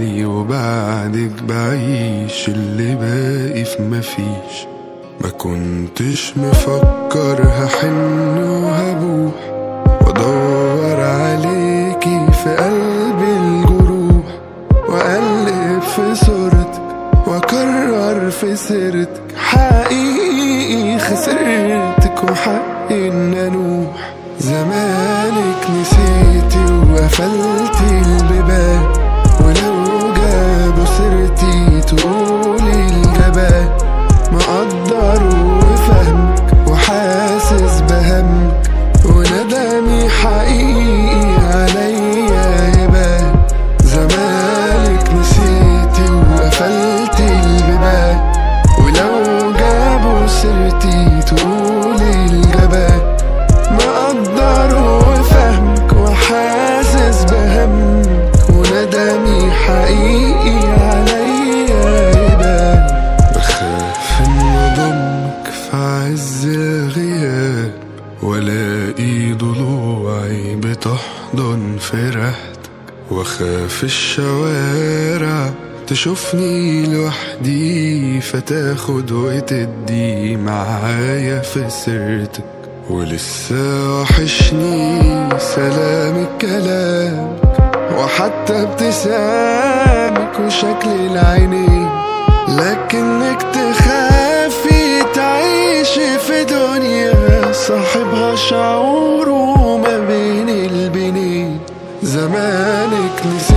حالي وبعدك بعيش اللي باقي في مفيش ما كنتش مفكر هحن وهبوح وادور عليكي في قلب الجروح واقلب في صورتك واكرر في سيرتك حقيقي خسرتك وحقي ان انوح زمانك نسيتي وقفلتي البيبان ولو جابوا سيرتي تقولي الجبان مقدر وفهمك وحاسس بهمك وندمي حقيقي عليا يبان زمانك نسيتي وقفلتي البيبان ولو جابوا سيرتي تقولي الجبان مقدر وفهمك وحاسس بهمك وندمي حقيقي عليا يبان بخاف ان اضمك في عز الغياب والاقي ضلوعي بتحضن في ريحتك واخاف الشوارع تشوفني لوحدي فتاخد وتدي معايا في سيرتك ولسه وحشني سلام الكلام وحتى ابتسامك وشكل العينين لكنك تخافي تعيشي في دنيا صاحبها شعور وما بين البنين زمانك نسيت